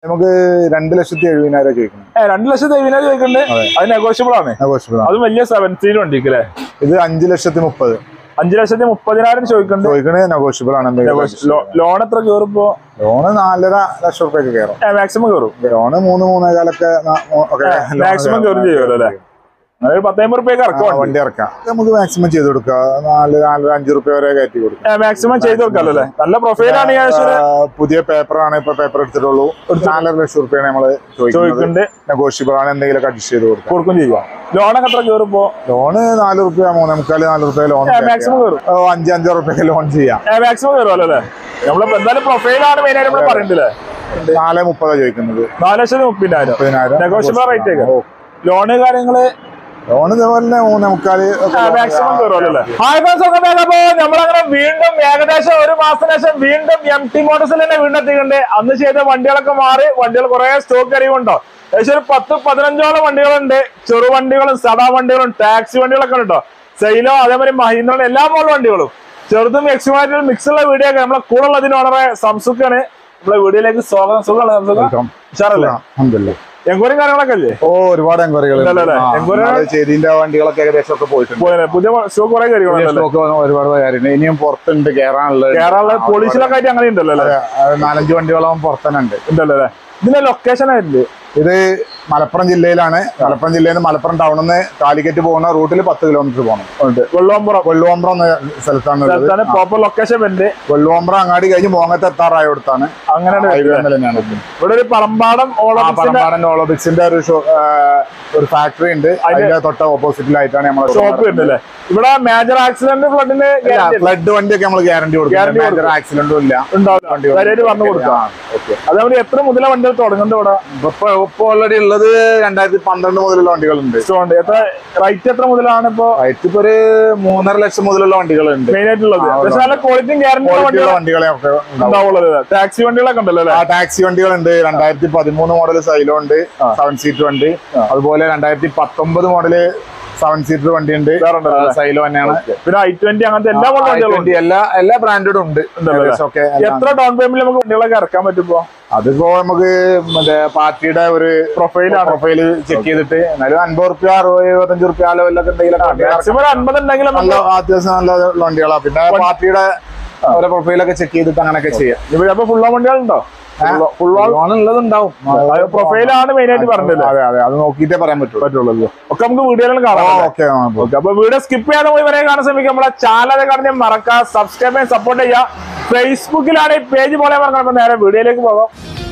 നമുക്ക് രണ്ട് ലക്ഷത്തി എഴുപതിനായിരം ചോദിക്കണം ഏ രണ്ട് ലക്ഷത്തി എഴുപതിനായിരം ചോദിക്കുന്നുണ്ട് അതെ. അത് നെഗോഷ്യബിൾ ആണ് ആഘോഷപ്പെടാം അതും വലിയ സെവൻറ്റീൻ വണ്ടിക്ക് അല്ലേ ഇത് അഞ്ച് ലക്ഷത്തി മുപ്പത് അഞ്ചു ലക്ഷത്തി മുപ്പതിനായിരം ചോദിക്കുന്നുണ്ട് ചോദിക്കണേ നെഗോഷ്യബിൾ ആണ് എന്തെങ്കിലും ലോൺ എത്ര കയറിപ്പോ ലോണ് നാലര ലക്ഷം റുപ്യൊക്കെ കയറും മാക്സിമം കയറും ലോണ് മൂന്ന് മൂന്നേകാലൊക്കെ ന- മൂ- ഒക്കെ ലോണ് മാക്സിമം കയറും. കയറും ചെയ്യുമല്ലോ അല്ലേ ഒരു പത്തമ്പത് റുപ്യക്ക് ആ, ഇറക്കും വണ്ടി ഇറക്കാം ഇത് നമുക്ക് മാക്സിമം ചെയ്ത് കൊടുക്കാം നാല് നാലര അഞ്ച് റുപ്യ വരെ കയറ്റി കൊടുക്കാം മാക്സിമം ചെയ്ത് കൊടുക്കാമല്ലോ അല്ലേ നല്ല പ്രൊഫൈലാണ് ഞാൻ ആ, പുതിയ പേപ്പറാണ് ഇപ്പൊ പേപ്പർ എടുത്തിട്ടുള്ളൂ ഒരു നാലര ലക്ഷം റുപ്യാണ് നമ്മള് ചോദിക്കുന്നത് ചോദിക്കുന്നുണ്ട് നെഗോഷ്യബിൾ ആണ് എന്തെങ്കിലും അഡ്ജസ്റ്റ് ചെയ്ത് കൊടുക്കാം കൊടുക്കും ചെയ്യാം ലോണൊക്കെ എത്ര കയറിപ്പോ ലോണ് നാല് റുപ്യ മൂന്നേ മുക്കാല് നാല് റുപ്യ ലോൺ മാക്സിമം കയറും അഞ്ച് അഞ്ചോ റുപ്യൊക്കെ ലോൺ ചെയ്യാം മാക്സിമം കയറുമല്ലോ അല്ലേ നമ്മളിപ്പോ എന്തായാലും പ്രൊഫൈലാണ് മെയിൻ ആയിട്ട് നമ്മൾ പറയുന്നില്ലേ നാല് മുപ്പതാ ചോദിക്കുന്നത് നാല് ലക്ഷത്തി മുപ്പതിനായിരം മുപ്പതിനായിരം നെഗോഷ്യബിൾ റേറ്റ് ഒക്കെ ലോണ് കാര്യങ്ങള് ലോൺ ഇതേപോലെ തന്നെ മൂന്നേ മുക്കാല് ഒക്കെ loan മാക്സിമം കയറുമല്ലോ അല്ലേ ഹായ് ഫ്രണ്ട്സ് ഒക്കെ അപ്പോ നമ്മളങ്ങനെ വീണ്ടും ഏകദേശം ഒരു മാസത്തിന് ശേഷം വീണ്ടും എം ടി മോട്ടോഴ്സിൽ തന്നെ വീണ്ടും എത്തിയിട്ടുണ്ട് അന്ന് ചെയ്ത വണ്ടികളൊക്കെ മാറി വണ്ടികൾ കുറെ സ്റ്റോക്ക് അറിവുണ്ടോ ഏകദേശം ഒരു പത്ത് പതിനഞ്ചോളം വണ്ടികളുണ്ട് ചെറു വണ്ടികളും സദാ വണ്ടികളും ടാക്സി വണ്ടികളൊക്കെ ഉണ്ട് കേട്ടോ സെയിലോ അതേമാതിരി മഹീന്ദ്രയുടെ എല്ലാ മോഡൽ വണ്ടികളും ചെറുതും എക്സുമായിട്ടും മിക്സ് ഉള്ള വീഡിയോ ഒക്കെ നമ്മളെ കൂടെ ഉള്ളതിന് വളരെ സംസുഖാണ് നമ്മളെ വീഡിയോയിലേക്ക് സ്വാഗതം സുഖമാണ് സംസുഖം Welcome. ഉഷാറല്ലേ അൽഹംദുലില്ലാ. എൻക്വയറിയും കാര്യങ്ങളൊക്കെ അല്ലേ ഓ ഒരുപാട് എൻക്വയറികൾ ഉണ്ടല്ലോ അല്ലേ? enquiry- ചെയ്തിന്റെ വണ്ടികളൊക്കെ ഏകദേശം ഒക്കെ പോയിട്ടുണ്ട് പോയത് പുതിയ സ്റ്റോക്ക് കുറെ പുതിയ കാര്യങ്ങളുണ്ടല്ലോ stock ഒരുപാട് കാര്യമുണ്ട് ഇനിയും പുറത്തുണ്ട് കേറാനുള്ളത് കേരള പോലീസിലൊക്കെ ആയിട്ട് അങ്ങനെ ഉണ്ടല്ലോ അല്ലേ അതെ, നാലഞ്ച് വണ്ടികളാവും പുറത്തന്നെ ഉണ്ട് ഉണ്ടല്ലോ അല്ലേ ഇതിന്റെ ലൊക്കേഷൻ ആയിട്ടില്ലേ ഇത് മലപ്പുറം ജില്ലയിലാണ് മലപ്പുറം ജില്ലയിൽ നിന്ന് മലപ്പുറം ടൗണിൽ നിന്ന് കാലിക്കറ്റ് പോകുന്ന റൂട്ടിൽ പത്ത് കിലോമീറ്റർ പോകണം ഉണ്ട് വെള്ളോമ്പുറം വെള്ളുവമ്പ്രം എന്ന സ്ഥലത്താണ് ഉള്ളത് സ്ഥലത്താണ് പ്രോപ്പർ ലൊക്കേഷൻ വരുന്നത് വെള്ളുവമ്പ്രം അങ്ങാടി കഴിഞ്ഞ് മോങ്ങത്ത് എത്താറായോടത്താണ് അങ്ങനെയാണ് ഹൈവേ വരുന്നത്. തന്നെയാണ് ഇവിടെ ഒരു പറമ്പാടം ആ ഓളോസിന്റെ പരമ്പാടൻ ഓളോബിക്സിന്റെ ഒരു ഷോ ആ, ഒരു ഫാക്ടറി ഉണ്ട് അതിന്റെ തൊട്ട ഓപ്പോസിറ്റിലായിട്ടാണ് നമ്മൾ ഷോപ്പ് വരുന്നല്ലേ ഇവിടെ മേജർ ആക്സിഡന്റ് ഫ്ലഡിന് ഫ്ലഡ് വണ്ടിയൊക്കെ നമ്മൾ ഗ്യാരണ്ടി കൊടുക്കും Guarantee മേജർ ആക്സിഡന്റും ഇല്ല ഉണ്ടാവില്ല വരേര് പറഞ്ഞു കൊടുക്കാം അതേപോലെ എത്ര മുതല വണ്ടികൾ തുടങ്ങുന്നുണ്ട് ഇവിടെ ഇപ്പൊ ഇപ്പൊ ഓൾറെഡി ഉള്ളത് രണ്ടായിരത്തി പന്ത്രണ്ട് മുതലുള്ള വണ്ടികളുണ്ട് സ്റ്റോണ്ട് എത്ര റേറ്റ് എത്ര മുതലാണ് ഇപ്പോ റേറ്റ് ഇപ്പൊ ഒരു മൂന്നര ലക്ഷം മുതലുള്ള വണ്ടികളുണ്ട് മെയിൻ ആയിട്ടുള്ളത് ആ, പക്ഷെ നല്ല ക്വാളിറ്റിയും ഗ്യാരണ്ടി ക്വാളിറ്റിയുള്ള വണ്ടികൾ വണ്ടികളെ ഒക്കെ ഉണ്ടാവും ഉണ്ടാവുള്ളത് ടാക്സി വണ്ടികളൊക്കെ ഉണ്ടല്ലോ അല്ലേ ആ ടാക്സി വണ്ടികളുണ്ട് രണ്ടായിരത്തി പതിമൂന്ന് മോഡൽ സൈലോ ഉണ്ട് സെവൻ സീറ്റർ വണ്ടി അതുപോലെ രണ്ടായിരത്തി പത്തൊമ്പത് മോഡല് സെവൻ സീറ്റർ വണ്ടി ഉണ്ട് വേറെ ഉണ്ടല്ലോ അല്ലേ? സൈലോ തന്നെയാണ് പിന്നെ ഐ ട്വന്റി അങ്ങനത്തെ എല്ലാ മോഡൽ വണ്ടികളും ഉണ്ട്. I-20 എല്ലാ എല്ലാ ബ്രാൻഡും ഉണ്ട് ഉണ്ടല്ലോ ഏകദേശം ഒക്കെ എല്ലാം. എത്ര ഡൗൺ പേയ്മെന്റ് നമുക്ക് വണ്ടികളൊക്കെ ഇറക്കാൻ പറ്റുമ്പോ അതിപ്പോ നമുക്ക് മറ്റേ പാർട്ടിയുടെ ഒരു പ്രൊഫൈലാണ് പ്രൊഫൈല് ചെക്ക് ചെയ്തിട്ട് എന്നാലും അൻപത് റുപ്യ അറുപത് എഴുപത്തഞ്ച് റുപ്യ ആ ലെവലിലൊക്കെ എന്തെങ്കിലും മാക്സിമം ഒരു അൻപത് ഉണ്ടെങ്കിൽ നല്ല അത്യാവശ്യം നല്ല വണ്ടികളാ പിന്നെ പാർട്ടിയുടെ ഓരോ പ്രൊഫൈലൊക്കെ ചെക്ക് ചെയ്തിട്ട് അങ്ങനെയൊക്കെ ചെയ്യാം ഇവിടെ അപ്പൊ ഫുൾ വണ്ടികളുണ്ടോ ഫുൾ ഉള്ളതുണ്ടാവും പ്രൊഫൈലാണ് മെയിൻ ആയിട്ട് പറഞ്ഞത് അതെ അതെ അത് നോക്കിയിട്ടേ പറയാൻ പറ്റുള്ളൂ പറ്റുള്ളൂ ഒക്കെ നമുക്ക് വീഡിയോയിലും കാണാം ഓക്കെ ഓക്കെ അപ്പൊ വീഡിയോ സ്കിപ്പ് ചെയ്യാതെ പോയി വരെ കാണാൻ ശ്രമിക്കുക നമ്മളെ ചാനൽ കാണാൻ മറക്കാം സബ്സ്ക്രൈബ് ചെയ്യാൻ സപ്പോർട്ട് ചെയ്യുക ഫേസ്ബുക്കിലാണ് ഈ പേജ് പോലെ മറക്കണം അപ്പൊ നേരെ വീഡിയോയിലേക്ക് പോകാം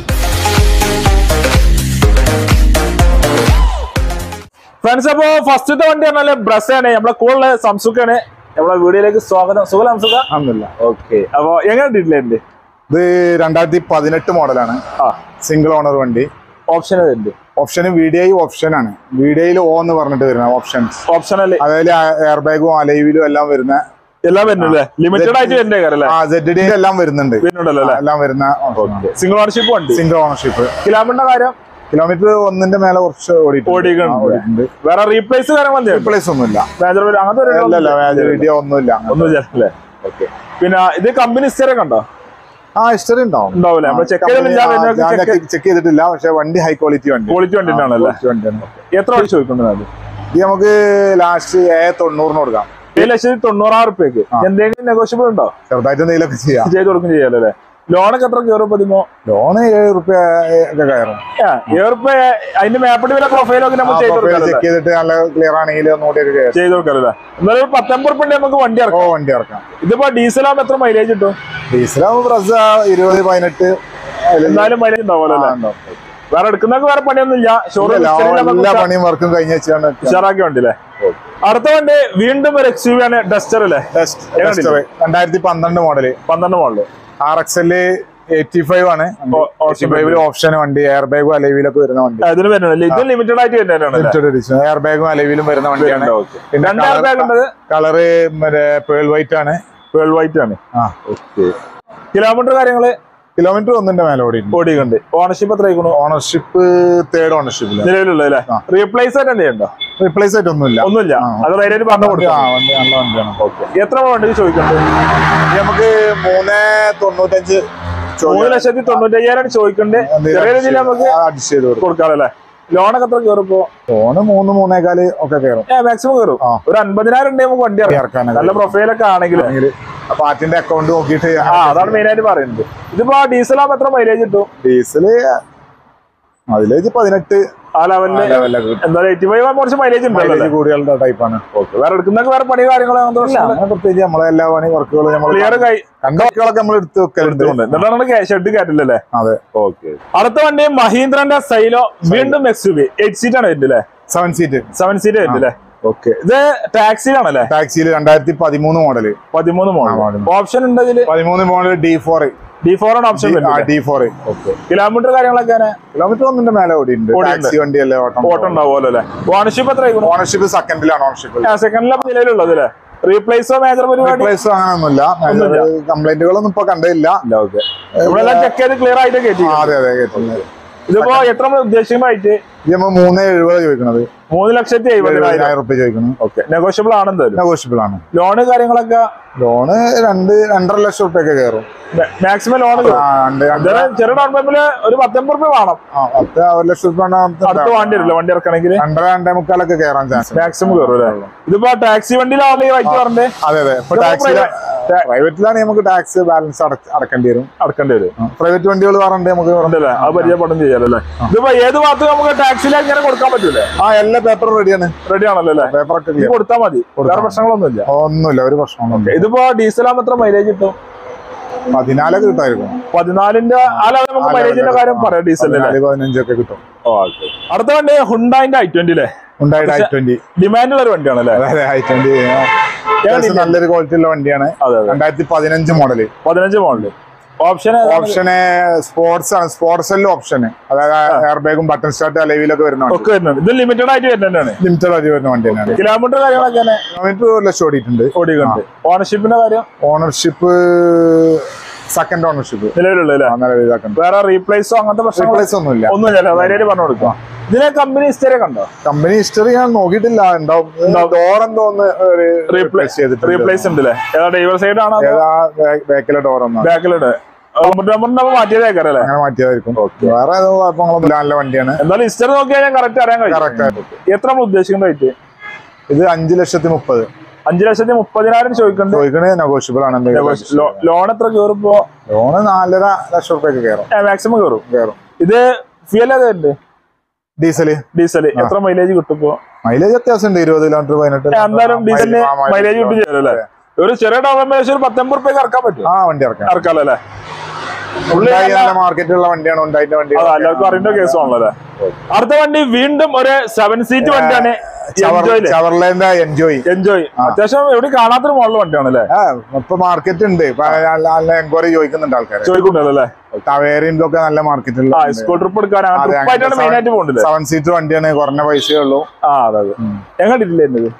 ഫ്രണ്ട്സ് അപ്പോ ഫസ്റ്റത്തെ വണ്ടി പറഞ്ഞാല് ബ്രസ്സാണ് നമ്മളെ കൂടുതൽ സംസുഖാണ് നമ്മളെ വീഡിയോയിലേക്ക് സ്വാഗതം സുഖം സംസുഖ അല്ല ഓക്കെ അപ്പൊ എങ്ങനെ ഡീറ്റെയിൽ ഇത് രണ്ടായിരത്തി പതിനെട്ട് മോഡലാണ് ആ സിംഗിൾ ഓണർ വണ്ടി ഓപ്ഷൻ ഉണ്ട് option V D I option ആണ് വി ഡി ഐയിൽ ഓ എന്ന് പറഞ്ഞിട്ട് വരുന്ന ഓപ്ഷൻസ് ഓപ്ഷണൽ അതായത് എയർ ബാഗും അലൈവിലും എല്ലാം വരുന്ന എല്ലാം വരുന്നില്ലേ ലിമിറ്റഡ് ആയിട്ട് വരുന്നേ കാരല്ലേ ആ സെഡ് ഡി എല്ലാം വരുന്നുണ്ട് വരുന്നുണ്ടല്ലോ അല്ലേ എല്ലാം വരുന്ന സിംഗിൾ ഓണർഷിപ്പ് വണ്ടി സിംഗിൾ ഓണർഷിപ്പ് കിലോമീറ്ററിന്റെ കാര്യം കിലോമീറ്റർ ഒന്നിന്റെ മേലെ കുറച്ച് ഓടിയിട്ടുണ്ട്. ഓടിയിട്ടുണ്ട്. ആ, ഓടിയിട്ടുണ്ട് വേറെ റീപ്ലേസ് കാര്യം വന്നിട്ടുണ്ട് റീപ്ലേസ് ഒന്നുമില്ല മേജർ അങ്ങനത്തെ ഒരു അല്ലല്ല വീഡിയോ ഒന്നുമില്ല ഒന്നും ചെയ്യല്ലേ ഓക്കെ പിന്നെ ഇത് കമ്പനി ഹിസ്റ്ററി ഒക്കെ ഉണ്ടോ ആ ഹിസ്റ്ററി ഉണ്ടാവും ഉണ്ടാവില്ല നമ്മൾ ചെക്ക് ചെയ്തില്ല ചെക്ക് ചെയ്തിട്ടില്ല പക്ഷെ വണ്ടി ഹൈ ക്വാളിറ്റി വണ്ടി ക്വാളിറ്റി വണ്ടിട്ടാണല്ലേ Quality വണ്ടിയാണ് എത്ര വണ്ടി ചോദിക്കുന്നത് അത് ഇത് നമുക്ക് ലാസ്റ്റ് ഏ തൊണ്ണൂറിന് കൊടുക്കാം ഏഴ് ലക്ഷത്തി തൊണ്ണൂറായിരം റുപ്യക്ക് എന്തെങ്കിലും നെഗോഷ്യബിൾ ഉണ്ടോ ചെറുതായിട്ട് എന്തെങ്കിലുമൊക്കെ ചെയ്യാം ചെയ്ത് കൊടുക്കും ചെയ്യാലോ അല്ലേ ലോണൊക്കെ എത്ര കയറും പതിമോ ലോണ് ഏഴ് റുപ്യ ഒക്കെ കയറും ഏഴ് റുപ്യ അതിന്റെ മാപ്പിട്ട് വില പ്രൊഫൈലൊക്കെ നമ്മൾ ചെയ്ത് കൊടുക്കാം ചെക്ക് ചെയ്തിട്ട് നല്ല ക്ലിയർ ആണെങ്കിൽ ഒന്നുകൂടി കയറും ചെയ്ത് കൊടുക്കാറല്ലേ എന്നാലും ഒരു പത്തൊമ്പത് റുപ്യ നമുക്ക് വണ്ടി ഓ ഇറക്കാം വണ്ടി ഇറക്കാം ഇതിപ്പോ ഡീസൽ ആകുമ്പോൾ എത്ര മൈലേജ് കിട്ടും ഡീസലാകുമ്പോൾ പ്രസ് ഇരുപത് പതിനെട്ട് എന്നാലും മൈലേജ് ഉണ്ടാവുമല്ലോ ആ, അല്ലേ ഉണ്ടാവും. വേറെ എടുക്കുന്നൊക്കെ വേറെ പണിയൊന്നുമില്ല ഇല്ല, ഷോറൂം എല്ലാ പണിയും വർക്കും കഴിഞ്ഞ വെച്ചാണ് ഉഷാറാക്കി വണ്ടില്ലേ അടുത്ത വണ്ടി വീണ്ടും ഒരു എക്സ് ആണ് ഡസ്റ്റർ അല്ലേ രണ്ടായിരത്തി പന്ത്രണ്ട് മോഡല് പന്ത്രണ്ട് മോളില് R X L eighty five ആണ് എയ്റ്റി ഫൈവില് ഓപ്ഷൻ വണ്ടി എയർ ബാഗും അലവിലൊക്കെ വരുന്ന വണ്ടി ഇതിന് വരുന്നില്ല ഇത് ലിമിറ്റഡ് ആയിട്ട് വരുന്നതാണ് എയർ ബാഗും അലവിലും വരുന്ന വണ്ടിയാണ് പിന്നെ രണ്ടായിരം ബാഗ് ഉണ്ടത് കളറ് മറ്റേ പേൾ വൈറ്റ് ആണ് പേൾ വൈറ്റ് ആണ് ആ കിലോമീറ്റർ കാര്യങ്ങള് കിലോമീറ്റർ ഒന്നിന്റെ മേലെ ഓടിയിട്ടുണ്ട് ഓടിക്കുന്നുണ്ട് ഓണർഷിപ്പ് എത്ര ആയിക്കണു ഓണർഷിപ്പ് തേർഡ് ഓണർഷിപ്പില്ല നിലവിലുള്ള അല്ലേ റീപ്ലേസ് ആയിട്ട് എന്ത് ചെയ്യണ്ടോ റീപ്ലേസ് ആയിട്ട് ഒന്നുമില്ല ഒന്നുമില്ല അത് ധൈര്യമായിട്ട് പറഞ്ഞു ആ കൊടുക്കാം വണ്ടി നല്ല വണ്ടിയാണ് എത്ര വണ്ടി ചോദിക്കുന്നുണ്ട് ഇത് നമുക്ക് മൂന്ന് തൊണ്ണൂറ്റഞ്ച് മൂന്ന് ലക്ഷത്തി തൊണ്ണൂറ്റയ്യായിരം ചോദിക്കണ്ടേ ചെറിയ രീതിയിൽ നമുക്ക് അഡ്ജസ്റ്റ് ചെയ്ത് കൊടുക്കും കൊടുക്കാമല്ലേ ലോണൊക്കെ എത്ര കയറിപ്പോ ഫോണ് മൂന്ന് മൂന്നേകാല് ഒക്കെ കയറും ഏ മാക്സിമം കയറും ആ. ഒരു അൻപതിനായിരം ഉണ്ടെങ്കിൽ നമുക്ക് വണ്ടി ഇറക്കാം ഇറക്കാനൊക്കെ നല്ല പ്രൊഫൈലൊക്കെ ആണെങ്കിൽ അപ്പൊ പാറ്റിന്റെ അക്കൗണ്ട് നോക്കിയിട്ട് ആ അതാണ് മെയിൻ ആയിട്ട് പറയുന്നത് ഇതിപ്പോ ഡീസൽ ആകുമ്പോ എത്ര മൈലേജ് കിട്ടും ഡീസല് മൈലേജ് പതിനെട്ട് ആ ലെവലില് ലെവലൊക്കെ കിട്ടും എന്താ എയ്റ്റി ഫൈവ് കുറച്ച് മൈലേജ് ഉണ്ടല്ലോ മൈലേജ് കൂടിയുള്ള ടൈപ്പാണ് ഓക്കെ വേറെ എടുക്കുന്നൊക്കെ വേറെ പണി കാര്യങ്ങളോ അങ്ങനെ പ്രത്യേകിച്ച് നമ്മളെ എല്ലാ പണി വർക്കുകളും നമ്മൾ ക്ലിയർ കൈ കണ്ട വർക്കുകളൊക്കെ നമ്മൾ എടുത്ത് വെക്കലുണ്ട് എടുത്തുകൊണ്ട് എന്നിട്ടാണ് ഷെഡ് കയറ്റില്ലല്ലേ അതെ ഓക്കെ അടുത്ത വണ്ടി മഹീന്ദ്രന്റെ സൈലോ വീണ്ടും X U B eight seat ആണ് വരുന്നില്ലേ സെവൻ സീറ്റ് സെവൻ സീറ്റ് വരുന്നില്ലേ ഓക്കെ ഇത് ടാക്സിയിലാണല്ലേ ടാക്സിയിൽ രണ്ടായിരത്തി പതിമൂന്ന് മോഡല് പതിമൂന്ന് മോഡൽ model. ഓപ്ഷൻ ഉണ്ട് ഇതില് പതിമൂന്ന് model D four D four ആണ് ഓപ്ഷൻ വരുന്നത് ഡി ഫോർ കിലോമീറ്റർ കാര്യങ്ങളൊക്കെ കിലോമീറ്റർ ഒന്നിന്റെ മേലെ ഓടിയുണ്ട് ഓടിയുണ്ട്. ടാക്സി വണ്ടിയല്ലേ ഓട്ടം ഓട്ടം ഉണ്ടാവുമല്ലോ അല്ലേ ഓണർഷിപ്പ് എത്ര ആയിക്കണു ഓണർഷിപ്പ് സെക്കൻഡിലാണ് ഓണർഷിപ്പ് സെക്കൻഡിലെ നിലയിലുള്ളത് അല്ലേ റീപ്ലേസോ മേജർ പരിപാടി പ്ലേസ് അങ്ങനെയൊന്നുമില്ല കംപ്ലൈന്റുകളൊന്നും ഇപ്പൊ കണ്ടില്ല ഇല്ല ഓക്കെ നമ്മളെല്ലാം ചെക്ക് ചെയ്ത് ക്ലിയർ ആയിട്ട് കയറ്റി ആ, അതെ അതെ കേട്ടിട്ടുണ്ട് ഇതിപ്പോ എത്ര നമ്മൾ ഉദ്ദേശിക്കുന്ന റേറ്റ് ഇത് നമ്മൾ മൂന്ന് എഴുപത് ചോദിക്കണത് മൂന്ന് ലക്ഷത്തി എഴുപതിനായിരം എഴുപതിനായിരം റുപ്യ ചോദിക്കണം ഓക്കെ നെഗോഷ്യബിൾ ആണ് എന്തായാലും നെഗോഷ്യബിൾ ആണ് ലോണ് കാര്യങ്ങളൊക്കെ ലോണ് രണ്ട് രണ്ടര ലക്ഷം റുപ്യൊക്കെ കയറും മാക്സിമം ലോൺ ആ, രണ്ട് രണ്ടര ചെറിയ ഡൗൺ പേയ്മെന്റില് ഒരു പത്തൊമ്പത് രൂപ വേണം ആ, പത്ത് ഒരു ലക്ഷം റുപ്യ അടുത്ത് വണ്ടി വരില്ല വണ്ടി ഇറക്കണമെങ്കിൽ രണ്ടര രണ്ടേ മുക്കാലൊക്കെ കയറാൻ ചാൻസ് മാക്സിമം കയറും അല്ലേ ഇതിപ്പോ ടാക്സി വണ്ടിയിലാവുമ്പോൾ ഈ റേറ്റ് പറഞ്ഞേ അതെ അതെ ഇപ്പൊ ഇതിപ്പോ ടാക്സി private- പ്രൈവറ്റിലാണെങ്കിൽ നമുക്ക് ടാക്സ് ബാലൻസ് അടക്കേണ്ടി വരും അടക്കേണ്ടി വരും പ്രൈവറ്റ് വണ്ടികൾ പറഞ്ഞിട്ട് നമുക്ക് ഉണ്ടല്ലേ അത് പരിചയപ്പെടും ചെയ്യാലല്ലേ ഇതിപ്പോ ഏത് ഭാഗത്ത് നമുക്ക് ടാക്സിയിലേക്ക് ഇങ്ങനെ കൊടുക്കാൻ പറ്റൂലേ ആ എല്ലാ പേപ്പറും റെഡിയാണ് റെഡി ആണല്ലോ അല്ലേ പേപ്പറൊക്കെ ഇത് കൊടുത്താൽ മതി വേറെ പ്രശ്നങ്ങളൊന്നുമില്ല ഒന്നുമില്ല ഒരു പ്രശ്നമൊന്നും ഇതിപ്പോ ഡീസൽ ആകുമ്പോൾ എത്ര മൈലേജ് കിട്ടും പതിനാലൊക്കെ കിട്ടുമായിരിക്കും പതിനാലിന്റെ ആ ലെവൽ നമുക്ക് മൈലേജിന്റെ കാര്യം പറയാം ഡീസലിന്റെ പതിനാല് പതിനഞ്ചൊക്കെ കിട്ടും അടുത്ത വണ്ടി ഹുണ്ടായിന്റെ ഐ ട്വന്റി അല്ലേ ഉണ്ടായിട്ട് ഐ ട്വന്റി ഡിമാൻഡ് ഉള്ള ഒരു വണ്ടിയാണ് അല്ലേ അതായത് ഐ ട്വന്റി അത്യാവശ്യം നല്ലൊരു ക്വാളിറ്റി ഉള്ള വണ്ടിയാണ് അതെ അതെ രണ്ടായിരത്തി പതിനഞ്ച് മോഡല് പതിനഞ്ച് മോഡല് ഓപ്ഷൻ ഓപ്ഷന് സ്പോർട്സ് ആണ് സ്പോർട്സ് എല്ലാം ഓപ്ഷന് അതായത് എയർ ബാഗും ബട്ടൺ സ്റ്റാർട്ട് അലവിലൊക്കെ വരുന്ന വണ്ടി ഒക്കെ വരുന്നുണ്ട് ഇത് ലിമിറ്റഡ് ആയിട്ട് വരുന്നതാണ് ലിമിറ്റഡ് ആയിട്ട് വരുന്ന വണ്ടി തന്നെയാണ് കിലോമീറ്റർ കാര്യങ്ങളൊക്കെ തന്നെ കിലോമീറ്റർ ഒരു ലക്ഷം ഓടിയിട്ടുണ്ട് ഓടിക്കുന്നുണ്ട് ഓണർഷിപ്പിന്റെ കാര്യം ഓണർഷിപ്പ് സെക്കൻഡ് ഓണർഷിപ്പ് നിലവിലുള്ള അല്ലേ നല്ല ഇതാക്കുന്നുണ്ട് വേറെ റീപ്ലേസോ അങ്ങനത്തെ പ്രശ്നങ്ങൾ റീപ്ലേസ് ഒന്നുമില്ല ഒന്നുമില്ല ധൈര്യമായിട്ട് പറഞ്ഞു കൊടുക്കാം ഇതിനെ കമ്പനി ഹിസ്റ്ററി കണ്ടോ കമ്പനി ഹിസ്റ്ററി ഞാൻ നോക്കിയിട്ടില്ല ഉണ്ടാവും ഡോർ എന്തോ ഒന്ന് റീപ്ലേസ് ചെയ്തിട്ടുണ്ട് റീപ്ലേസ് ഉണ്ട് അല്ലേ ഏതാ ഡ്രൈവർ സൈഡ് ആണോ ഏതാ ബാക്കിലെ ഡോർ ഒന്നും ബാക്കിലുണ്ട് നമ്പർ മാറ്റിയതേക്കാരം അല്ലേ അങ്ങനെ മാറ്റിയതായിരിക്കും വേറെ ഏതോ കുഴപ്പങ്ങളൊന്നും നല്ല വണ്ടിയാണ് എന്തായാലും ഹിസ്റ്ററി നോക്കിയാൽ ഞാൻ കറക്റ്റ് അറിയാൻ കഴിയും കറക്റ്റ് ആയിട്ട് എത്ര നമ്മൾ ഉദ്ദേശിക്കുന്ന റേറ്റ് ഇത് അഞ്ച് ലക്ഷത്തി മുപ്പത് അഞ്ചു ലക്ഷത്തി മുപ്പതിനായിരം ചോദിക്കുന്നുണ്ട് ചോദിക്കണേ നെഗോഷ്യബിൾ ആണ് എന്തെങ്കിലും ലോൺ എത്ര കയറുമ്പോ ലോണ് നാലര ലക്ഷം റുപ്യൊക്കെ കയറും മാക്സിമം കയറും കയറും ഇത് ഫ്യൂൽ ഏതുണ്ട് ഡീസല് ഡീസൽ എത്ര മൈലേജ് കിട്ടുമ്പോ മൈലേജ് അത്യാവശ്യം ഉണ്ട് ഇരുപത് കിലോമീറ്റർ പതിനെട്ട് എന്തായാലും ഡീസലിന് ആ, mileage മൈലേജ് കിട്ടി ചേരും അല്ലേ ഒരു ചെറിയ ഡൗൺ ഒരു പത്തൊമ്പത് റുപ്യ ഇറക്കാൻ പറ്റും ആ വണ്ടി ഇറക്കാം ഇറക്കാലോ അല്ലേ ഉണ്ടായി നല്ല മാർക്കറ്റിലുള്ള വണ്ടിയാണ് ഉണ്ടായിന്റെ വണ്ടി അത് എല്ലാവർക്കും അറിയേണ്ട കേസാണല്ലോ അല്ലേ അടുത്ത വണ്ടി വീണ്ടും ഒരു സെവൻ സീറ്റ് വണ്ടിയാണ് എൻജോയില് ചവർലേന്റെ എൻജോയ് എൻജോയ് അത്യാവശ്യം എവിടെ കാണാത്തൊരു മോഡൽ വണ്ടിയാണ് അല്ലേ ആ ഇപ്പൊ മാർക്കറ്റ് ഉണ്ട് ഇപ്പൊ നല്ല നല്ല എൻക്വയറി ചോദിക്കുന്നുണ്ട് ആൾക്കാർ ചോദിക്കുന്നുണ്ടല്ലോ അല്ലേ ടവേറിന്റെ നല്ല മാർക്കറ്റിലുള്ള ആ സ്കൂൾ ട്രിപ്പ് എടുക്കാൻ ട്രിപ്പ് ആയിട്ടാണ് മെയിൻ ആയിട്ട് പോകുന്നത് സെവൻ സീറ്റർ വണ്ടിയാണ് കുറഞ്ഞ പൈസയേ ഉള്ളൂ ആ അതെ അതെ എങ്ങോട്ടില്ലേ എന്നത്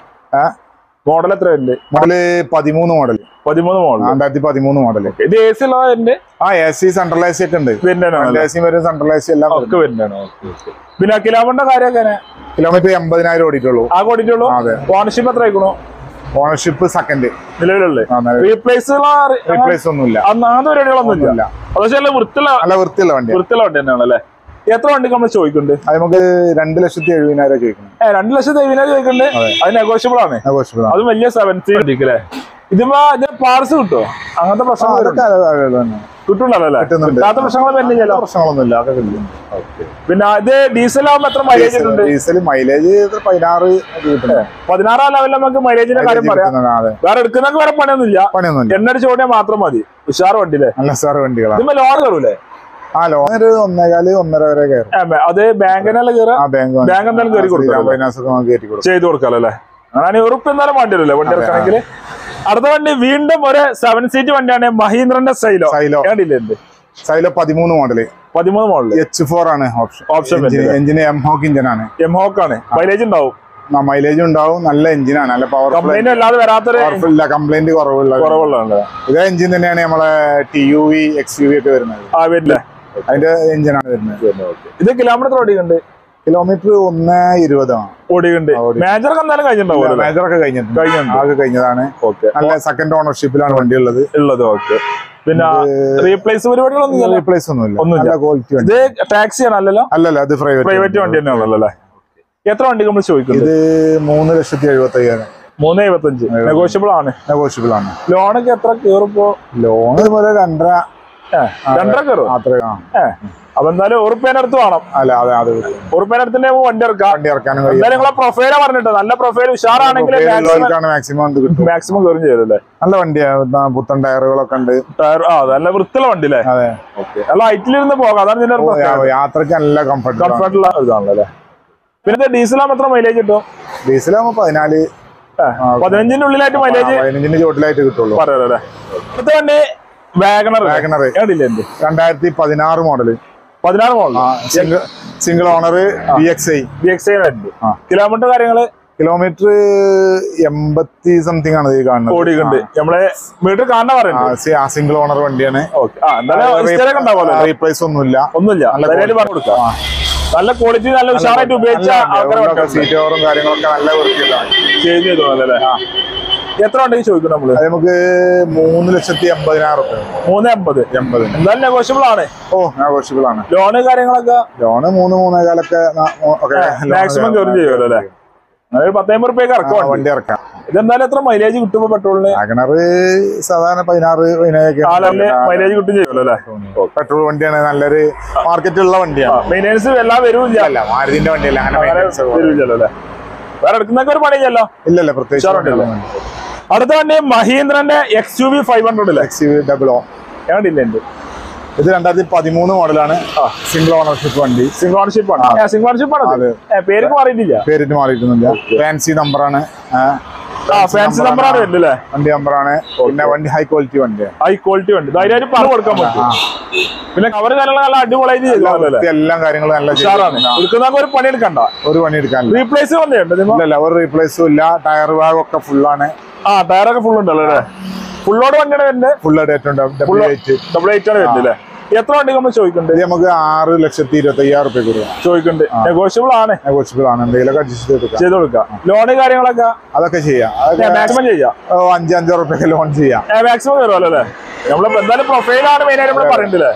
മോഡൽ എത്ര ഉണ്ട് മോഡല് പതിമൂന്ന് മോഡൽ പതിമൂന്ന് മോഡൽ രണ്ടായിരത്തി പതിമൂന്ന് മോഡല് ഇത് എ സി ഉള്ളതിന്റെ ആ A C central A C ഒക്കെ ഉണ്ട് വരുന്നതാണ് എ സി വരും സെൻട്രൽ എ സി എല്ലാം ഒക്കെ വരുന്നതാണ് പിന്നെ കിലോമീറ്ററിന്റെ കാര്യമൊക്കെ കിലോമീറ്റർ എൺപതിനായിരം ഓടിയിട്ടുള്ളൂ ആ കൂടിയിട്ടുള്ളൂ അതെ. ഓണർഷിപ്പ് എത്ര ആയിക്കണോ ഓണർഷിപ്പ് സെക്കൻഡ് നിലവിലുള്ളത് റീപ്ലേസ് റീപ്ലേസ് ഒന്നുമില്ല അങ്ങനത്തെ പരിപാടികളൊന്നും ഇല്ല പക്ഷേ വൃത്തിയുള്ള നല്ല വൃത്തിയുള്ള വണ്ടിയാണ് വൃത്തിയുള്ള വണ്ടി തന്നെയാണ് അല്ലേ എത്ര വണ്ടി നമ്മൾ ചോദിക്കുന്നുണ്ട് അത് നമുക്ക് രണ്ട് ലക്ഷത്തി എഴുപതിനായിരം ചോദിക്കണം ഏ രണ്ട് ലക്ഷത്തി എഴുപതിനായിരം ചോദിക്കുന്നുണ്ട് അത് നെഗോഷ്യബിൾ ആണ് നെഗോഷ്യബിൾ ആണ് അത് വലിയ സെവൻ സീറ്റ് അല്ലേ ഇതിപ്പോ ഇതിന് പാർട്സ് കിട്ടുമോ അങ്ങനത്തെ ആ, പ്രശ്നങ്ങൾ അതൊക്കെ അത് അത് തന്നെ. കിട്ടുണ്ടല്ലോ അല്ലേ കിട്ടുന്നുണ്ട്. കിട്ടാത്ത പ്രശ്നങ്ങൾ വരുന്നില്ലല്ലോ പ്രശ്നങ്ങളൊന്നുമില്ല അതൊക്കെ കിട്ടും പിന്നെ ഇത് ഡീസൽ ആകുമ്പോ എത്ര മൈലേജ് ഉണ്ട് ഡീസൽ മൈലേജ് പതിനാറ് ഒക്കെ കിട്ടുന്നത് പതിനാറാം ലെവലിൽ നമുക്ക് മൈലേജിന്റെ കാര്യം പറയാം കിട്ടുന്നതാണ്, അതെ വേറെ എടുക്കുന്നൊക്കെ വേറെ പണിയൊന്നുമില്ല പണിയൊന്നുമില്ല എണ്ണടിച്ച് ഓടിയാൽ മാത്രം മതി ഉഷാർ വണ്ടിയില്ലേ നല്ല സാർ വണ്ടികളാണ് ഇതിപ്പോ ലോൺ കയറൂലേ ആ ലോൺ ഒരു ഒന്നേകാല് ഒന്നര വരെ കയറും ഏ, ബേ- അത് ബാങ്കിനെല്ലാം കയറാ ആ ബാങ്ക് ബാങ്ക് എന്തായാലും കയറി കൊടുക്കാം ഫൈനാൻസ് ഒക്കെ നമുക്ക് കയറ്റി കൊടുക്കും ചെയ്ത് കൊടുക്കാലോ അല്ലേ അങ്ങനെ ഉറുപ്പ് എന്തായാലും വണ്ടി വരില്ലേ വണ്ടി ഇറക്കണമെങ്കിൽ അടുത്ത വണ്ടി വീണ്ടും ഒരു സെവൻ സീറ്റ് വണ്ടിയാണ് മഹീന്ദ്രന്റെ സൈലോ സൈലോ കണ്ടില്ലേ എന്ത് സൈലോ പതിമൂന്ന് മോഡല് പതിമൂന്ന് മോഡല് എച്ച് ഫോർ ആണ് option option engine M Hawk എഞ്ചിനാണ് എം ഹോക്കാണ് മൈലേജ് ഉണ്ടാവും മൈലേജ് ഉണ്ടാവും നല്ല എഞ്ചിനാണ് നല്ല പവർഫുൾ കംപ്ലൈന്റ് അല്ലാതെ വരാത്തൊരു പവർഫുൾ ഇല്ല കംപ്ലൈന്റ് കുറവുള്ള കുറവുള്ളതാണ് ഇതേ എഞ്ചിൻ തന്നെയാണ് നമ്മളെ T U V X U V ഒക്കെ വരുന്നത് ആ വരില്ല അതിന്റെ എഞ്ചിനാണ് വരുന്നത് ഇത് കിലോമീറ്റർ ഓടിക്കുന്നുണ്ട് കിലോമീറ്റർ ഒന്ന് ഇരുപതാണ് ഓടിക്കുന്നുണ്ട് ആ, ഓടി. മേജറൊക്കെ എന്തായാലും കഴിഞ്ഞിട്ടുണ്ടാവും മേജർ ഒക്കെ കഴിഞ്ഞിട്ടുണ്ട് കഴിഞ്ഞിട്ടുണ്ട്. ആകെ കഴിഞ്ഞതാണ് ഓക്കെ നല്ല സെക്കൻഡ് ഓണർഷിപ്പിലാണ് വണ്ടി ഉള്ളത് ഉള്ളത് ഓക്കെ പിന്നെ റീപ്ലേസ് പരിപാടികളൊന്നും ഇല്ലല്ലോ? റീപ്ലേസ് ഒന്നുമില്ല ഒന്നുമില്ല. നല്ല ക്വാളിറ്റി വണ്ടി ഇത് ടാക്സി ആണല്ലോ അല്ലല്ല അത് പ്രൈവറ്റ് പ്രൈവറ്റ് വണ്ടി തന്നെയാണല്ലോ അല്ലേ എത്ര വണ്ടി നമ്മൾ ചോദിക്കുന്നത് ഇത് മൂന്ന് ലക്ഷത്തി എഴുപത്തി അയ്യായിരം മൂന്ന് എഴുപത്തഞ്ച് നെഗോഷ്യബിൾ ആണ് നെഗോഷ്യബിൾ ആണ് ലോണൊക്കെ എത്ര കയറിപ്പോ ലോൺ ഇതുപോലെ രണ്ടര രണ്ടര കയറും അത്ര ആ ഏഹ് അപ്പൊ എന്തായാലും ഉറുപ്പേന്റെ അടുത്ത് വേണം അല്ല അതെ അത് ഉറുപ്പേന്റെ അടുത്ത് തന്നെ വണ്ടി ഇറക്കാം വണ്ടി ഇറക്കാനും കഴിയും എന്തായാലും നിങ്ങളെ പ്രൊഫൈലാ പറഞ്ഞിട്ട് നല്ല പ്രൊഫൈൽ ഉഷാറാണെങ്കിൽ മാക്സിമം ഇത് കിട്ടും മാക്സിമം കയറും ചെയ്തല്ലേ നല്ല വണ്ടിയാണ് പുത്തൻ ടയറുകളൊക്കെ ഉണ്ട് ടയർ ആ നല്ല വൃത്തിയുള്ള വണ്ടി അല്ലേ അതെ നല്ല ഹൈറ്റിലിരുന്ന് പോകാം അതാണ് ഇതിന്റെ ഓ, യാ- യാത്രക്ക് നല്ല കംഫർട്ട് കംഫർട്ടുള്ള ഇതാണല്ലോ അല്ലേ പിന്നെ ഡീസലാകുമ്പോൾ എത്ര മൈലേജ് കിട്ടും ഡീസലാകുമ്പോ പതിനാല് പതിനഞ്ചിന്റെ ഉള്ളിലായിട്ട് മൈലേജ് പതിനഞ്ചിന്റെ ചോട്ടിലായിട്ട് കിട്ടുള്ളൂ പറയാലോ അല്ലേ അടുത്ത വണ്ടി വാഗണർ വാഗണർ ഏടില്ല എന്ത് രണ്ടായിരത്തി പതിനാറ് മോഡല് പതിനാറ് model single single owner B X I B X I വരുന്നുണ്ട് ആ. കിലോമീറ്റർ കാര്യങ്ങള് കിലോമീറ്റർ എൺപത്തി സംതിങ് ആണ് ഈ കാണുന്നത് ഓടിക്കുന്നുണ്ട് നമ്മളെ മീറ്റർ കാണാൻ പറയുന്നുണ്ട് ആ സിംഗിൾ ഓണർ വണ്ടിയാണ് ഓക്കെ ആ എന്തായാലും ഹിസ്റ്ററി ഉണ്ടാവുമല്ലോ റീപ്ലേസ് ഒന്നുമില്ല ഒന്നുമില്ല ധൈര്യമായിട്ട് പറഞ്ഞു കൊടുക്കാം നല്ല ക്വാളിറ്റി നല്ല ഉഷാറായിട്ട് ഉപയോഗിച്ച ആൾക്കാരെ സീറ്റ് കവറും കാര്യങ്ങളൊക്കെ നല്ല വൃത്തിയിലാണ് ചേഞ്ച് ചെയ്തു അല്ലേ എത്ര ഉണ്ടെങ്കിൽ ചോദിക്കും നമ്മള് അത് നമുക്ക് മൂന്ന് ലക്ഷത്തി എൺപതിനായിരം റുപ്യ മൂന്ന് എൺപത് എൺപത് എന്തായാലും നെഗോഷ്യബിൾ ആണ് ഓ ആഘോഷിബിൾ ആണ് ലോണ് കാര്യങ്ങളൊക്കെ ലോണ് മൂന്ന് മൂന്നേകാലൊക്കെ ന- ഓ, ഒക്കെ loan മാക്സിമം കയറും ചെയ്യുമല്ലോ അല്ലേ അതായത് പത്തമ്പത് റുപ്യക്ക് ആ, ഇറക്കും വണ്ടി. വണ്ടി ഇറക്കാം ഇതെന്തായാലും എത്ര മൈലേജ് കിട്ടുമ്പോ പെട്രോളിന് വാഗണർ സാധാരണ പതിനാറ് പതിനേഴൊക്കെ ആ ലെവലില് മൈലേജ് കിട്ടും ചെയ്യുമല്ലോ അല്ലേ പെട്രോൾ വണ്ടിയാണ് നല്ലൊരു മാർക്കറ്റ് ഉള്ള വണ്ടിയാണ് മെയിൻ്റെനൻസ് എല്ലാം വരൂല്ല അല്ല മാരുതിന്റെ വണ്ടിയല്ല അങ്ങനെ അങ്ങനെ maintenance ഒക്കെ വരൂല്ലല്ലോ അല്ലേ വേറെ എടുക്കുന്നൊക്കെ ഒരു പണിയില്ലല്ലോ ഇല്ലല്ല പ്രത്യേകിച്ച് ഉഷാറുണ്ടല്ലേ? അടുത്ത വണ്ടി മഹീന്ദ്രന്റെ X U V five hundred അല്ലേ എക്സ് ഡബിൾ ഓ ഞങ്ങളില്ല ഉണ്ട് ഇത് രണ്ടായിരത്തി പതിമൂന്ന് മോഡലാണ് സിംഗിൾ ഓണർഷിപ്പ് വണ്ടി സിംഗിൾ ഓണർഷിപ്പ് ആണ് സിംഗിൾ ഓണർഷിപ്പ് ആണ് അതെ. പേര് മാറിയിട്ടില്ല പേരിട്ട് മാറിയിട്ടൊന്നുമില്ല ഫാൻസി നമ്പറാണ് ആ ഫാൻസി നമ്പർ ആണ് വരുന്നത് അല്ലേ വണ്ടി നമ്പറാണ് പിന്നെ വണ്ടി ഹൈ ക്വാളിറ്റി വണ്ടിയാണ് ഹൈ ക്വാളിറ്റി ഉണ്ട് ധൈര്യമായിട്ട് പറഞ്ഞു കൊടുക്കാൻ പറ്റും പിന്നെ കവർ കാര്യങ്ങൾ നല്ല അടിപൊളിയായിട്ട് ചെയ്തല്ലേ വൃത്തി എല്ലാ കാര്യങ്ങളും നല്ല ഉഷാറാണ് ചെയ്തിട്ടുണ്ട്. എടുക്കുന്ന ഒരു പണി എടുക്കണ്ട ഒരു പണി എടുക്കാനില്ല റീപ്ലേസ് വന്നിട്ടുണ്ട് ഇതിമ്മ? ഇല്ലല്ല ഒരു റീപ്ലേസും ഇല്ല ടയർ ഭാഗം ഒക്കെ ഫുള്ളാണ് ആ ടയറൊക്കെ ഫുൾ ഉണ്ടല്ലോ അല്ലേ ഫുള്ളോട് വണ്ടിയാണ് വരുന്നത് ഫുൾ ഡേറ്റ് ഉണ്ട് ഡബിൾ എയ്റ്റ് ഡബിൾ എയ്റ്റ് ആണ് വരുന്നത് അല്ലേ എത്ര വണ്ടി നമ്മൾ ചോദിക്കുന്നുണ്ട് ഇത് നമുക്ക് ആറ് ലക്ഷത്തി ഇരുപത്തി അയ്യായിരം റുപ്യ കൊടുക്കാം ചോദിക്കുന്നുണ്ട് നെഗോഷ്യബിൾ ആണ് നെഗോഷ്യബിൾ ആണ് എന്തെങ്കിലുമൊക്കെ അഡ്ജസ്റ്റ് ചെയ്ത് കൊടുക്കാം ചെയ്ത് കൊടുക്കാം ലോണ് കാര്യങ്ങളൊക്കെ അതൊക്കെ ചെയ്യാം അതൊക്കെ മാക്സിമം ചെയ്യാം ഓ, അഞ്ച് അഞ്ചോ റുപ്യൊക്കെ ലോൺ ചെയ്യാം മാക്സിമം കയറുമല്ലോ അല്ലേ നമ്മള് എന്തായാലും പ്രൊഫൈലാണ് മെയിൻ ആയിട്ട് നമ്മൾ പറയണ്ടല്ലേ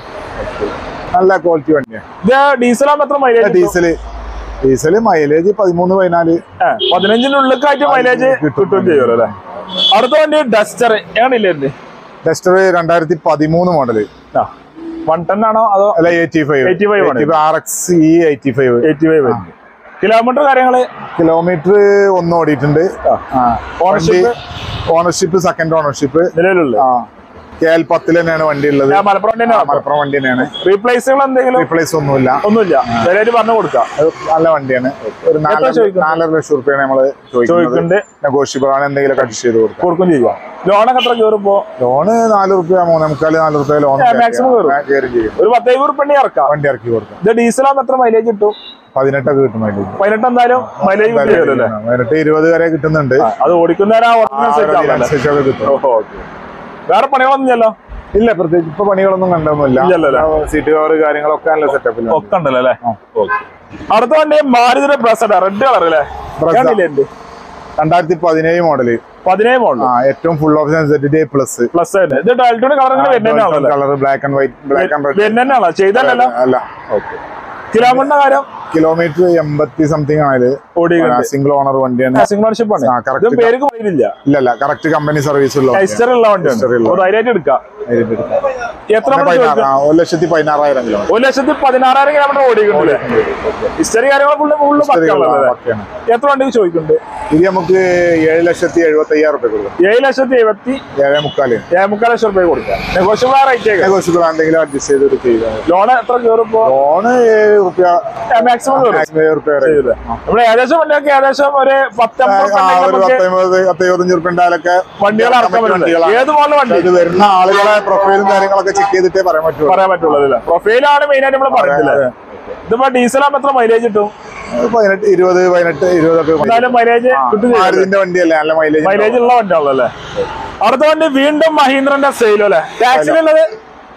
നല്ല ക്വാളിറ്റി വണ്ടിയാണ് ഇത് ഡീസലാകുമ്പോൾ എത്ര മൈലേജ് ഡീസല് ഡീസല് മൈലേജ് പതിമൂന്ന് പതിനാല് പതിനഞ്ചിന്റെ ഉള്ളിലേക്കായിട്ട് മൈലേജ് കിട്ടുകയും ചെയ്യുമല്ലോ അല്ലേ അടുത്ത വണ്ടി ഡസ്റ്റർ എങ്ങനെയില്ലേ ഇത് ഡസ്റ്റർ രണ്ടായിരത്തി പതിമൂന്ന് മോഡല് ആ വൺ ടെൻ ആണോ അതോ അല്ല എയ്റ്റി ഫൈവ് 85 ആണ്. R X E eighty five eighty five kilometre കാര്യങ്ങള് കിലോമീറ്റർ ഒന്ന് ഓടിയിട്ടുണ്ട് ഓണർഷിപ്പ് ഓണർഷിപ്പ് സെക്കൻഡ് ഓണർഷിപ്പ് നിലവിലുള്ള ആ കെ എൽ പത്തിൽ തന്നെയാണ് വണ്ടി ഉള്ളത് ഞാൻ മലപ്പുറം തന്നെ മലപ്പുറം വണ്ടി തന്നെയാണ് റീപ്ലേസുകൾ എന്തെങ്കിലും റീപ്ലേസ് ഒന്നുമില്ല ഒന്നുമില്ല വിലയായിട്ട് പറഞ്ഞു കൊടുക്കാം അത് നല്ല വണ്ടിയാണ് ഒരു നാലര ചോദിക്കുന്നത്? നാലര ലക്ഷം റുപ്യാണ് നമ്മള് ചോദിക്കുന്നത് ചോദിക്കുന്നുണ്ട് നെഗോഷ്യബിൾ ആണ് എന്തെങ്കിലും അഡ്ജസ്റ്റ് ചെയ്ത് കൊടുക്കാം കൊടുക്കും ചെയ്യാം ലോണൊക്കെ എത്ര കയറുമ്പോ ലോണ് നാല് റുപ്യ മൂന്നേ മുക്കാല് നാല് റുപ്യ ലോൺ ഏ, maximum കയറും. കയറി ചെയ്യും ഒരു പത്തൈമ്പത് റുപ്യ ഇറക്കാം വണ്ടി ഇറക്കി കൊടുക്കാം ഇത് ഡീസലാകുമ്പോൾ എത്ര മൈലേജ് കിട്ടും പതിനെട്ടൊക്കെ കിട്ടും മൈലേജ് പതിനെട്ട് എന്തായാലും മൈലേജ് കിട്ടിയല്ലോ അല്ലേ പതിനെട്ട് ഇരുപത് വരെ കിട്ടുന്നുണ്ട് അത് ഓടിക്കുന്നവരാ ഓർഡിനൻസ് അനുസരിച്ചൊക്കെ കിട്ടും ഓഹോ ഓക്കെ വേറെ പണികളൊന്നും ഇല്ലല്ലോ ഇല്ല പ്രത്യേകിച്ച് ഇപ്പൊ പണികളൊന്നും കണ്ടൊന്നുമില്ല ഇല്ലല്ലോ സീറ്റ് കവർ കാര്യങ്ങളൊക്കെ നല്ല സെറ്റപ്പിൽ ഒക്കെ ഉണ്ടല്ലോ അല്ലേ അടുത്ത വണ്ടി മാരുതിയുടെ ബ്രസഡ റെഡ് കളർ അല്ലേ Brezza. കണ്ടില്ലേ എന്റെ രണ്ടായിരത്തി പതിനേഴ് മോഡല് പതിനേഴ് മോഡൽ ആ ഏറ്റവും full option Z D plus plus ആയിട്ട് ഇത് ഡാൽറ്റോയുടെ കളർ ഇങ്ങനെ വരുന്നതാണല്ലോ colour black and white black and red വരുന്നതാണോ ചെയ്തല്ലോ അല്ല കിലോമീറ്ററിന്റെ കാര്യം കിലോമീറ്റർ എൺപത്തി സംതിങ് ആണ് ഓടിക്കുന്നുണ്ട് സിംഗിൾ ഓണർ വണ്ടിയാണ് സിംഗിൾഷിപ്പ് ആണ് ആ, correct. ഇത് പേർക്ക് പോയില്ല ഇല്ലല്ല കറക്റ്റ് കമ്പനി സർവീസ് ഉള്ള വണ്ടിയാണ്. ഹിസ്റ്ററി ഉള്ള വണ്ടിയാണ് History ഉള്ള. അപ്പോൾ ധൈര്യമായിട്ട് എടുക്കാം എത്ര പിന്നെ നമ്മൾ പതിനാറ്, ചോദിക്കും? ആ, ഒരു ലക്ഷത്തി പതിനാറായിരം കിലോ ഒരു ലക്ഷത്തി പതിനാറായിരം കിലോമീറ്റർ ഓടിക്കുന്നുണ്ട് ഹിസ്റ്ററി കാര്യങ്ങൾ ഫുള്ള് ഫുള്ള് പക്കാണല്ലോ ഓക്കെയാണ് എത്ര വണ്ടി ചോദിക്കുന്നുണ്ട് ഇത് നമുക്ക് ഏഴ് ലക്ഷത്തി എഴുപത്തി അയ്യായിരം റുപ്യ കൊടുക്കാം ഏഴ് ലക്ഷത്തി എഴുപത്തി ഏഴേ മുക്കാല് ഏഴ് മുക്കാൽ ലക്ഷം റുപ്യ കൊടുക്കാം നെഗോഷ്യബിൾ റേറ്റ് ആക്കാം നെഗോഷ്യബിൾ എന്തെങ്കിലും അഡ്ജസ്റ്റ് ചെയ്തിട്ട് ചെയ്യുക ലോൺ എത്ര കയറുമ്പോ ലോണ് ഏഴ് റുപ്യ മാക്സിമം കയറും മാക്സിമം ഏഴ് റുപ്യ വരെ ചെയ്യൂലേ? നമ്മള് ഏകദേശം വണ്ടിയൊക്കെ ഏകദേശം ഒരു പത്തമ്പത് ആ, ഒരു പത്തൊമ്പത് പത്തയ്മ്പത്തഞ്ച് റുപ്യ ഉണ്ടായാലൊക്കെ വണ്ടികൾ ഇറക്കാൻ പറ്റില്ല ഏത് മോഡൽ വണ്ടി ഇത് വരുന്ന ആളുകളെ പ്രൊഫൈലും കാര്യങ്ങളൊക്കെ ചെക്ക് ചെയ്തിട്ടേ പറയാൻ പറ്റുള്ളൂ പറയാൻ പറ്റുള്ളൂ പ്രൊഫൈലാണ് മെയിൻ ആയിട്ട് നമ്മൾ പറയുന്നില്ല അതെ. ഇതിപ്പോ ഡീസൽ ആകുമ്പോൾ എത്ര മൈലേജ് കിട്ടും ഒരു പതിനെട്ട് ഇരുപത് പതിനെട്ട് ഇരുപതൊക്കെ എന്തായാലും മൈലേജ് കിട്ടും മാരുതിന്റെ വണ്ടിയല്ലേ നല്ല മൈലേജ് മൈലേജ് ഉള്ള വണ്ടിയാണല്ലോ അല്ലേ അടുത്ത വണ്ടി വീണ്ടും മഹീന്ദ്രന്റെ സെയിലോ അല്ലേ ടാക്സിലുള്ളത്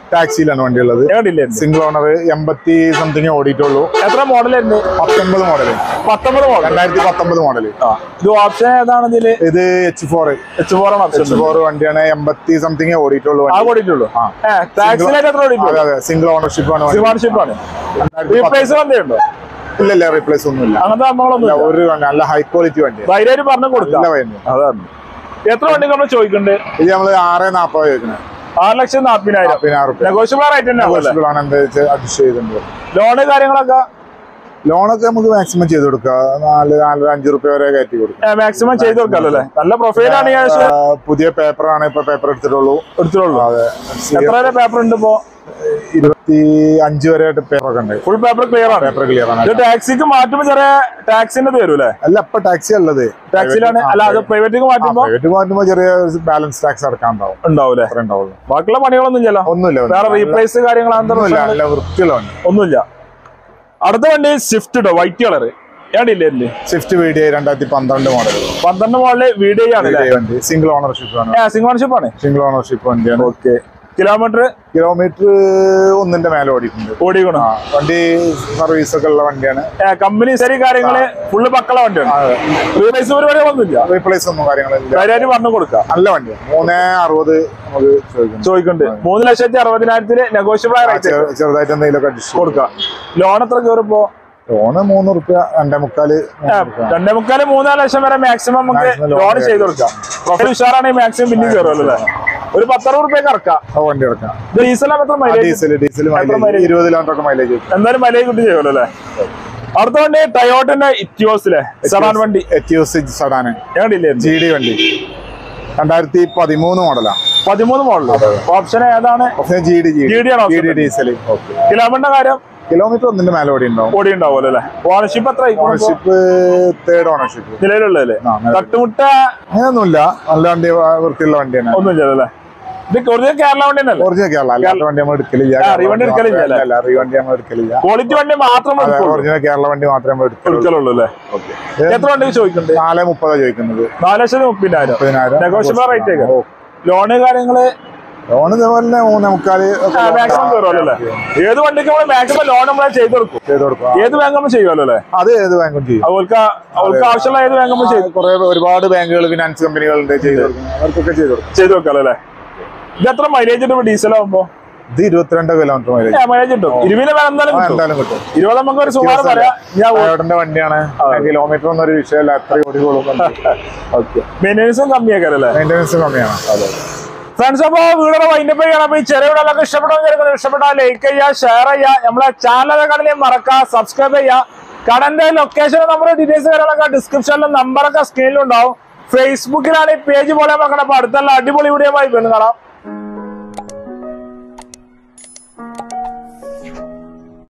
ടാക്സിയിലാണ് വണ്ടി ഉള്ളത് എങ്ങനെയില്ലേ സിംഗിൾ ഓണർ എൺപത്തി സംതിങ് ഓടിയിട്ടുള്ളൂ എത്ര മോഡലായിരുന്നു പത്തൊമ്പത് മോഡല് പത്തൊമ്പത് മോഡൽ രണ്ടായിരത്തി പത്തൊമ്പത് മോഡല് ഇത് ഓപ്ഷൻ ഏതാണ് ഇതില് ഇത് എച്ച് ഫോർ എച്ച് ഫോർ ആണ് ഓപ്ഷൻ എച്ച് ഫോർ വണ്ടിയാണ് എൺപത്തി സംതിങ് ഓടിയിട്ടുള്ളൂ ആ വണ്ടി ഓടിയിട്ടുള്ളൂ ആ. ഏഹ് ടാക്സിലായിട്ട് എത്ര ഓടിയിട്ടുള്ളൂ അതെ അതെ സിംഗിൾ ഓണർഷിപ്പ് ആണ് വണ്ടി. സിമാർഷിപ്പ് ആണ് രണ്ടായിരത്തി പത്ത്- റീപ്ലേസ് വണ്ടിയുണ്ടോ ഇല്ല ഇല്ല റീപ്ലേസ് ഒന്നുമില്ല അങ്ങനത്തെ സംഭവങ്ങളൊന്നും ഇല്ല, ഒരു വണ്ടി നല്ല ഹൈ ക്വാളിറ്റി വണ്ടിയാണ് ധൈര്യമായിട്ട് പറഞ്ഞു കൊടുക്കാം നല്ല വണ്ടി അതാണ് എത്ര വണ്ടി നമ്മൾ ചോദിക്കണ്ട് ഇത് നമ്മള് ആറ് നാപ്പത് ചോദിക്കുന്നത് ആറ് ലക്ഷം നാപ്പതിനായിരം പതിനാറ് റുപ്യ നെഗോഷ്യബിൾ റേറ്റ് തന്നെ ആവുമല്ലേ Negotiable ആണ് എന്താ വെച്ചാൽ അഡ്ജസ്റ്റ് ചെയ്തിട്ടുണ്ട് ലോണ് കാര്യങ്ങളൊക്കെ ലോണൊക്കെ നമുക്ക് മാക്സിമം ചെയ്ത് കൊടുക്കാം നാല് നാലര അഞ്ച് റുപ്യ വരെ കയറ്റി കൊടുക്കാം മാക്സിമം ചെയ്ത് കൊടുക്കാമല്ലോ അല്ലേ നല്ല പ്രൊഫൈലാണ് ഞാൻ ആ, പുതിയ പേപ്പറാണ് ഇപ്പൊ പേപ്പർ എടുത്തിട്ടുള്ളൂ എടുത്തോളൂ അതെ എത്ര വരെ പേപ്പർ ഉണ്ട് ഇപ്പോ ഇരുപത്തി അഞ്ച് വരെ പേപ്പറൊക്കെ ഉണ്ട് ഫുൾ പേപ്പർ ക്ലിയർ ആണ് പേപ്പർ ക്ലിയർ ആണ് ഇത് ടാക്സിക്ക് മാറ്റുമ്പോ ചെറിയ ടാക്സിന്റെ വരും അല്ലേ അല്ല ഇപ്പൊ ടാക്സി ഉള്ളത് ടാക്സിയിലാണ് അല്ല അത് പ്രൈവറ്റിക്ക് മാറ്റുമ്പോ പ്രൈവറ്റ് മാറ്റുമ്പോ ചെറിയ ബാലൻസ് ടാക്സ് അടക്കാൻ ഉണ്ടാവും ഉണ്ടാവൂലേ അത്ര ഉണ്ടാവുള്ളൂ ബാക്കിയുള്ള പണികളൊന്നും ഇല്ല ഒന്നുമില്ല വേറെ റീപ്ലേസ് കാര്യങ്ങൾ അങ്ങനത്തെ ഒന്നുമില്ല പ്രശ്നങ്ങൾ നല്ല വൃത്തിയുള്ള വണ്ടി ഒന്നുമില്ല അടുത്ത വണ്ടി സ്വിഫ്റ്റ് ഇട്ടോ വൈറ്റ് കളർ ഏടില്ലേ സ്വിഫ്റ്റ് വി ഡി രണ്ടായിരത്തി പന്ത്രണ്ട് മോഡൽ പന്ത്രണ്ട് മോളില് വീഡിയോ ആണ് വണ്ടി സിംഗിൾ ഓണർഷിപ്പ് ആണ് സിംഗോൺഷിപ്പ് ആണ് സിംഗിൾ ഓണർഷിപ്പ് വണ്ടിയാണ് ഓക്കെ കിലോമീറ്റർ കിലോമീറ്റർ ഒന്നിന്റെ മേലെ ഓടിയിട്ടുണ്ട് ഓടിക്കണം ആ വണ്ടി സർവീസ് ഒക്കെ ഉള്ള വണ്ടിയാണ് കമ്പനി ശരി കാര്യങ്ങള് ഫുള്ള് പക്കള വണ്ടിയാണ് റീപ്ലേസ് പരിപാടികളൊന്നുമില്ല റീപ്ലേസ് ഒന്നും കാര്യങ്ങളില്ല കാര്യമായിട്ട് പറഞ്ഞു കൊടുക്കാം നല്ല വണ്ടിയാണ് മൂന്ന് അറുപത് നമുക്ക് ചോദിക്കുന്നു ചോദിക്കുന്നുണ്ട് മൂന്ന് ലക്ഷത്തി അറുപതിനായിരത്തിന് നെഗോഷ്യബിൾ റേറ്റ് ചെറു- ചെറുതായിട്ട് എന്തെങ്കിലുമൊക്കെ അഡ്ജസ്റ്റ് കൊടുക്കാം ലോൺ എത്ര കയറിപ്പോ ലോണ് മൂന്ന് റുപ്യ രണ്ടേ മുക്കാല് മൂന്ന് റുപ്യ. രണ്ടേ മുക്കാല് മൂന്നാല് ലക്ഷം വരെ മാക്സിമം നമുക്ക് Maximum loan ലോൺ കയറി. ചെയ്ത് കൊടുക്കാം പ്രൊഫൈൽ ഉഷാറാണെങ്കിൽ മാക്സിമം പിന്നെയും കയറുമല്ലോ അല്ലേ ഒരു പത്തറുപത് റുപ്യക്ക് ഇറക്കാം ആ വണ്ടി എടുക്കാം ഇത് ഡീസലാകുമ്പോൾ എത്ര mileage diesel diesel mileage? Mileage ഇരുപത് കിലോമീറ്റർ ഒക്കെ മൈലേജ് കിട്ടും എന്തായാലും മൈലേജ് കിട്ടി ചെയ്യുമല്ലോ അല്ലേ അടുത്ത വണ്ടി ടയോട്ടിന്റെ ഇറ്റിയോസിലെ സഡാൻ വണ്ടി എറ്റിയോസ് സഡാന് ഞങ്ങളില്ലേ ജി ഡി വണ്ടി രണ്ടായിരത്തി പതിമൂന്ന് മോഡലാ പതിമൂന്ന് മോഡൽ ഓപ്ഷൻ ഏതാണ് പക്ഷേ ജി ഡി ജി GD ആണ് ജി option. ഡി ഡീസൽ കിലോമീറ്ററിന്റെ കാര്യം കിലോമീറ്റർ ഒന്നിന്റെ മേലെ ഓടി ഉണ്ടാവും ഓടി ഉണ്ടാവുമല്ലോ അല്ലേ ഓണർഷിപ്പ് എത്ര ആയിക്കോളും ഇപ്പോ? ഓണർഷിപ്പ് തേർഡ് ഓണർഷിപ്പ് നിലവിലുള്ളതല്ലേ ആ, നിലവിൽ. തട്ടുമുട്ട അങ്ങനെയൊന്നുമില്ല നല്ല വണ്ടി ആ, വൃത്തിയുള്ള വണ്ടി തന്നെ ഒന്നുമില്ല അല്ലേ ഇത് ഒറിജിനൽ കേരള വണ്ടി തന്നെയല്ലേ ഒറിജിനൽ കേരള അല്ലാത്ത വണ്ടി നമ്മൾ എടുക്കലില്ല ആ, റീവണ്ടി എടുക്കലില്ല അല്ലേ? അല്ല റീവണ്ടി നമ്മൾ എടുക്കലില്ല ക്വാളിറ്റി വണ്ടി മാത്രം അതെ, എടുക്കുള്ളൂ ഒറിജിനൽ കേരള വണ്ടി മാത്രമേ നമ്മൾ എടുക്കുള്ളൂ എടുക്കലുള്ളൂ അല്ലേ എത്ര വണ്ടി ചോദിക്കുന്നുണ്ട് നാല് മുപ്പതാ ചോദിക്കുന്നത് നാല് ലക്ഷത്തി മുപ്പതിനായിരം മുപ്പതിനായിരം നെഗോഷ്യബിൾ റേറ്റ് ഒക്കെ ഓ. ലോണ് കാര്യങ്ങള് ലോൺ ഇതേപോലെ തന്നെ മൂന്നേ മുക്കാല് ഒക്കെ മാക്സിമം കയറുമല്ലോ അല്ലേ ഏത് വണ്ടിക്ക് നമ്മൾ മാക്സിമം ലോൺ നമ്മളെ ചെയ്ത് കൊടുക്കും ചെയ്ത് കൊടുക്കാം ഏത് ബാങ്ക് നമ്മൾ ചെയ്യുമല്ലോ അല്ലേ അത് ഏത് ബാങ്കും ചെയ്യും അവർക്ക് അവർക്ക് ആവശ്യമുള്ള ഏത് ബാങ്ക് നമ്മൾ ചെയ്ത് കുറെ ഒരുപാട് ബാങ്കുകൾ ഫിനാൻസ് കമ്പനികളുണ്ട് ചെയ്ത് കൊടുക്കും അവർക്കൊക്കെ ചെയ്ത് കൊടുക്കും ചെയ്ത് വെക്കാലോ അല്ലേ ഇത് എത്ര മൈലേജ് കിട്ടും ഡീസൽ ആകുമ്പോ ഇത് ഇരുപത്തിരണ്ട് കിലോമീറ്റർ മൈലേജ് മൈലേജ് കിട്ടും ഇരുപതിന് വേണം എന്തായാലും കിട്ടും എന്തായാലും കിട്ടും ഇരുപത് നമുക്ക് ഒരു സുമാറ് പറയാം ഞാൻ ടയോട്ടന്റെ വണ്ടിയാണ് കിലോമീറ്റർ ഒന്നും ഒരു വിഷയമല്ല എത്ര ഓടിക്കോളും ഓക്കെ മെയിൻ്റെനൻസും കമ്മിയാക്കല്ലേ മെയിൻ്റെനൻസ് കമ്മിയാണ് ഫ്രണ്ട്സ് അപ്പോ വീടിന്റെ വൈൻഡപ്പ് ചെയ്യണം അപ്പൊ ഈ ചെറിയ വീടുകളൊക്കെ ഇഷ്ടപ്പെടുന്ന ഇഷ്ടപ്പെട്ടാൽ ലൈക്ക് ചെയ്യുക ഷെയർ ചെയ്യുക നമ്മളെ ചാനൽ കടലിൽ മറക്കുക സബ്സ്ക്രൈബ് ചെയ്യുക കടന്റെ ലൊക്കേഷൻ നമ്മുടെ ഡീറ്റെയിൽസ് കാര്യങ്ങളൊക്കെ ഡിസ്ക്രിപ്ഷനിലും നമ്പറൊക്കെ സ്ക്രീനിലും ഉണ്ടാവും ഫേസ്ബുക്കിലാണ് ഈ പേജ് പോലെ മക്കളെ അപ്പൊ അടുത്തുള്ള അടിപൊളി വീഡിയോ ആയി പിന്നെ കാണാം